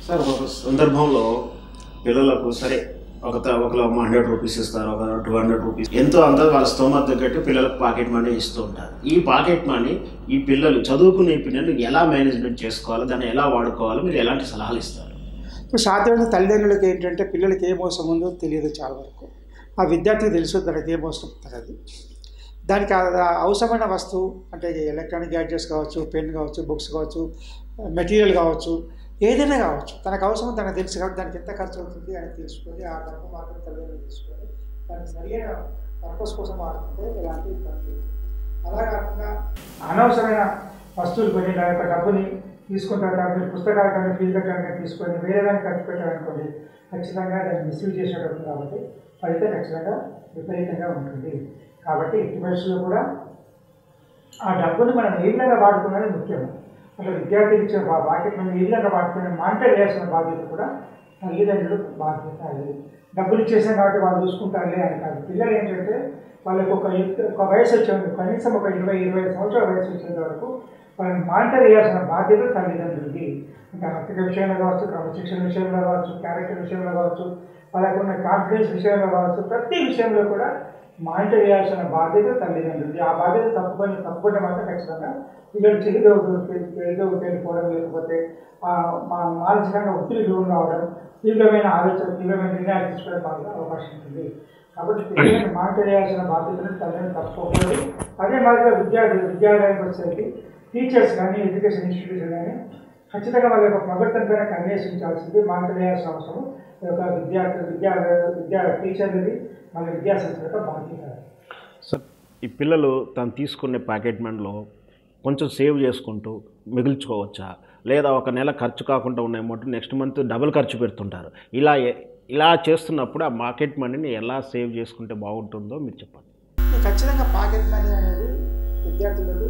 sir ఒక సందర్భంలో పిల్లలకు సరే ఒక త- ఒకరు హండ్రెడ్ రూపీస్ ఇస్తారు ఒక టూ హండ్రెడ్ రూపీస్ ఎంతో అంత వాళ్ళ స్తోమత తగ్గట్టు పిల్లలకు పాకెట్ మనీ ఇస్తూ ఉంటారు ఈ పాకెట్ మనీ ఈ పిల్లలు చదువుకునే పిల్లలు ఎలా మేనేజ్మెంట్ చేసుకోవాలో దాన్ని ఎలా వాడుకోవాలో మీరు ఎలాంటి సలహాలు ఇస్తారు ఇప్పుడు సాధ్యమైన తల్లిదండ్రులకి ఏంటంటే పిల్లలకి ఏం అవసరం ఉందో తెలియదు చాలా వరకు ఆ విద్యార్థికి తెలుసు తనకి ఏం అవసరం తనది దానికి ఆ- ఆ అవసరమైన వస్తువు అంటే ఎలక్ట్రానిక్ గ్యాడ్జెట్స్ కావచ్చు పెన్ కావచ్చు బుక్స్ కావచ్చు మెటీరియల్ కావచ్చు ఏదైనా కావచ్చు తనకు అవసరం తనకు తెలుసు కాబట్టి దానికి ఎంత ఖర్చు అవుతుంది అని తెలుసుకొని ఆ డబ్బు మాత్రం తల్లిదండ్రులు తీసుకొని దానికి సరైన పర్పస్ కోసం వాడుకుంటే ఎలాంటి ఇబ్బంది లేదు అలా కాకుండా అనవసరమైన వస్తువులు కొని నా యొక్క డబ్బుని తీసుకుంటారు మీరు పుస్తకాలు కానీ ఫీజు కట్టడానికి తీసుకొని వేరే దానికి ఖర్చు పెట్టాలనుకోండి ఖచ్చితంగా దాన్ని మిస్యూజ్ చేసేటప్పుడు కాబట్టి ఫలితం ఖచ్చితంగా విపరీతంగా ఉంటుంది కాబట్టి ఎట్టి పరిస్థితుల్లో కూడా ఆ డబ్బుని మనం ఏ విధంగా వాడుకున్నది ముఖ్యం అట్లా విద్యార్థులు ఇచ్చే బా- బాధ్యత మనం ఏ విధంగా వాడుకునే మానిటర్ చేయాల్సిన బాధ్యత కూడా తల్లిదండ్రులు బాధ్యత అది డబ్బులు ఇచ్చేసాం కాబట్టి వాళ్ళు చూసుకుంటారులే అని కాదు పిల్లలు ఏంటంటే వాళ్ళకి ఒక యుక్త- ఒక వయసు వచ్చేందుకు కనీసం ఒక ఇరవై ఇరవై సంవత్సరాల వయసు వచ్చేంత వరకు వాళ్ళని మానిటర్ చేయాల్సిన బాధ్యత తల్లిదండ్రులది ఇంకా ఆర్థిక విషయంలో కావచ్చు క్రమశిక్షణ విషయంలో కావచ్చు క్యారెక్టర్ విషయంలో కావచ్చు వాళ్ళకు ఉన్న కాన్ఫిడెన్స్ విషయంలో కావచ్చు ప్రతి విషయంలో కూడా మానిటర్ చేయాల్సిన బాధ్యత తల్లిదండ్రులది ఆ బాధ్యత తప్పుకొని తప్పుకుంటే మాత్రం ఖచ్చితంగా పిల్లలు చెల్లిదో పెళ్ళిదో వెళ్ళిపోవడం లేకపోతే ఆ, మా మానసికంగా ఒత్తిడి లోన్ రావడం తీవ్రమైన ఆలోచన తీవ్రమైన నిర్ణయాలు తీసుకోవడానికి అవకాశం ఉంటుంది కాబట్టి పిల్లలను మానిటర్ చేయాల్సిన బాధ్యతను తల్లిదండ్రులు తప్పుకోకూడదు అదే మాదిరిగా విద్యార్థి విద్యాలయానికి వచ్చేసరికి టీచర్స్ కానీ ఎడ్యుకేషన్ ఇన్స్టిట్యూషన్ కానీ ఖచ్చితంగా వాళ్ళ యొక్క ప్రవర్తన పైన అన్వేషించాల్సింది మానిటర్ చేయాల్సిన అవసరం ఈ యొక్క విద్యార్థి విద్యా విద్యా టీచర్లది మన విద్యాసంస్థ యొక్క బాధ్యత సార్ ఈ పిల్లలు తను తీసుకునే ప్యాకెట్ మనీలో కొంచెం సేవ్ చేసుకుంటూ మిగుల్చుకోవచ్చా లేదా ఒక నెల ఖర్చు కాకుండా ఉన్న అమౌంట్ నెక్స్ట్ మంత్ డబుల్ ఖర్చు పెడుతుంటారు ఇలా ఎ- ఇలా చేస్తున్నప్పుడు ఆ మార్కెట్ మనీని ఎలా సేవ్ చేసుకుంటే బాగుంటుందో మీరు చెప్పండి ఈ ఖచ్చితంగా పాకెట్ మనీ అనేది విద్యార్థులకు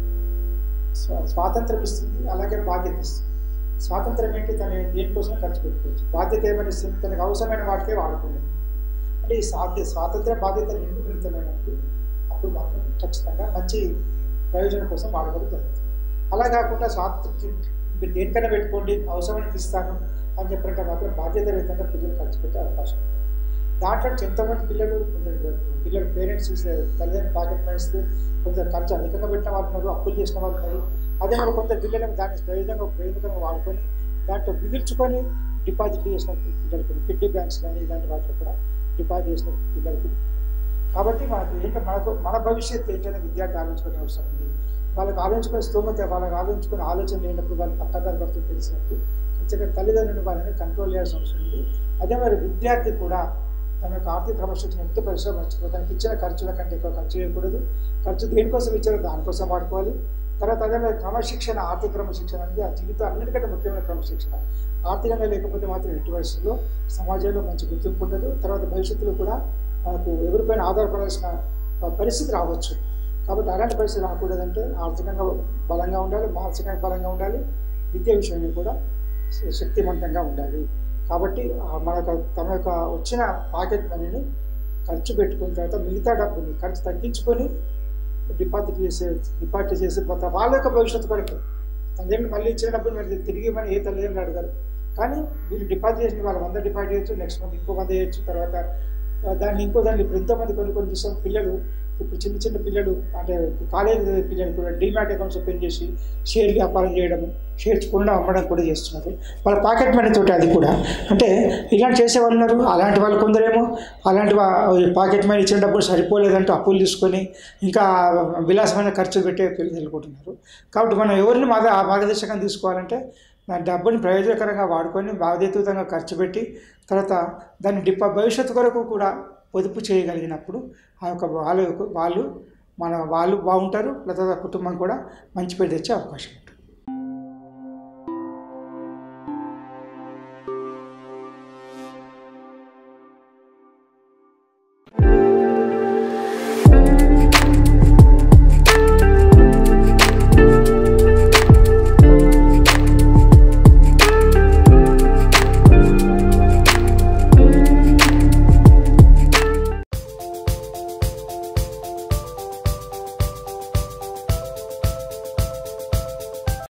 స్వా- స్వాతంత్రం ఇస్తుంది అలాగే బాధ్యత ఇస్తుంది స్వాతంత్రం ఏంటి తన దేనికోసం ఖర్చు పెట్టుకోవచ్చు బాధ్యత ఏమని ఇస్తుంది తనకు అవసరమైన వాటికే వాడుకోలేదు అంటే ఈ సాధ్య స్వాతంత్ర బాధ్యత రెండు మిళితమైనప్పుడు అప్పుడు మాత్రం ఖచ్చితంగా మంచి ప్రయోజనం కోసం వాడుకోవడం జరుగుతుంది అలా కాకుండా స్వాతంత్రం మీరు దేనికైనా పెట్టుకోండి అవసరమైన ఇస్తాను అని చెప్పినట్టు మాత్రం బాధ్యత రహితంగా పిల్లలు ఖర్చు పెట్టే అవకాశం ఉంది దాంట్లో ఎంతోమంది పిల్లలు కొందరు పిల్లలు పేరెంట్స్ తల్లిదండ్రులు పాకెట్ మనీ ఇస్తే కొందరు ఖర్చు అధికంగా పెట్టిన వాళ్ళు ఉన్నారు అప్పులు చేసిన వాళ్ళు ఉన్నారు అదే మరి కొందరు పిల్లలకు దాన్ని ప్రయోజనంగా ప్రయోజనంగా వాడుకొని దాంట్లో మిగిల్చుకొని డిపాజిట్ చేసిన పిల్లలకు కిడ్నీ బ్యాంక్స్ కానీ ఇలాంటి వాటిలో కూడా డిపాజిట్ చేసిన పిల్లలకు కాబట్టి మనకు ఏంటంటే మనకు మన భవిష్యత్తు ఏంటనే విద్యార్థి ఆలోచించుకునే అవసరం ఉంది వాళ్ళకి ఆలోచించుకునే స్తోమత వాళ్ళకి ఆలోచించుకునే ఆలోచన లేనప్పుడు వాళ్ళు పక్కదారి పడుతుంది తెలిసినప్పుడు ఖచ్చితంగా తల్లిదండ్రులు వాళ్ళని కంట్రోల్ చేయాల్సిన అవసరం ఉంది అదే మరి విద్యార్థి కూడా తన యొక్క ఆర్థిక క్రమశిక్షణ ఎంత పరిశ్రమ మర్చిపోయి తనకి ఇచ్చిన ఖర్చుల కంటే ఎక్కువ ఖర్చు చేయకూడదు ఖర్చు దేనికోసం ఇచ్చారో దానికోసం వాడుకోవాలి తర్వాత అదే మరి క్రమశిక్షణ ఆర్థిక క్రమశిక్షణ అనేది ఆ జీవితం అన్నిటికంటే ముఖ్యమైన క్రమశిక్షణ ఆర్థికంగా లేకపోతే మాత్రం ఎట్టి పరిస్థితుల్లో సమాజంలో మంచి గుర్తింపు ఉండదు తర్వాత భవిష్యత్తులో కూడా మనకు ఎవరిపైన ఆధారపడాల్సిన పరిస్థితి రావచ్చు కాబట్టి అలాంటి పరిస్థితి రాకూడదంటే ఆర్థికంగా బలంగా ఉండాలి మానసికంగా బలంగా ఉండాలి విద్య విషయంలో కూడా శ- శక్తివంతంగా ఉండాలి కాబట్టి ఆ మనకు తమ యొక్క వచ్చిన పాకెట్ మనీని ఖర్చు పెట్టుకున్న తర్వాత మిగతా డబ్బుని ఖర్చు తగ్గించుకొని డిపాజిట్ చేసే డిపాజిట్ చేసే పోతా వాళ్ళ యొక్క భవిష్యత్తు కొరకు తల్లిదండ్రులు మళ్ళీ ఇచ్చిన డబ్బులు మరి తిరిగి మన ఏ తల్లిదండ్రులు అడగారు కానీ వీళ్ళు డిపాజిట్ చేసిన వాళ్ళు వంద డిపాజిట్ చేయొచ్చు నెక్స్ట్ మంత్ ఇంకో వంద చేయొచ్చు తర్వాత ఆ, దాన్ని ఇంకో దాన్ని ఇప్పుడు ఎంతోమంది కొన్ని కొన్ని చూస్తాం పిల్లలు ఇప్పుడు చిన్న చిన్న పిల్లలు అంటే కాలేజీ పిల్లలు కూడా డిమాట్ అకౌంట్స్ ఓపెన్ చేసి షేర్ వ్యాపారం చేయడం షేర్స్ కొనడం అమ్మడం కూడా చేస్తున్నారు వాళ్ళ పాకెట్ మనీ తోటి అది కూడా అంటే ఇలాంటి చేసే వాళ్ళు ఉన్నారు అలాంటి వాళ్ళు కొందరేమో అలాంటి పాకెట్ మనీ ఇచ్చిన డబ్బులు సరిపోలేదంటూ అప్పులు తీసుకొని ఇంకా విలాసమైన ఖర్చులు పెట్టే పిల్లలు అనుకుంటున్నారు కాబట్టి మనం ఎవరిని మాద ఆ మార్గదర్శకం తీసుకోవాలంటే నా డబ్బుని ప్రయోజనకరంగా వాడుకొని బాధ్యతయుతంగా ఖర్చు పెట్టి తర్వాత దాన్ని డిప భవిష్యత్తు కొరకు కూడా పొదుపు చేయగలిగినప్పుడు ఆ యొక్క వాళ్ళు వాళ్ళు మన వాళ్ళు బాగుంటారు లేదా కుటుంబం కూడా మంచి పేరు తెచ్చే అవకాశం ఉంటుంది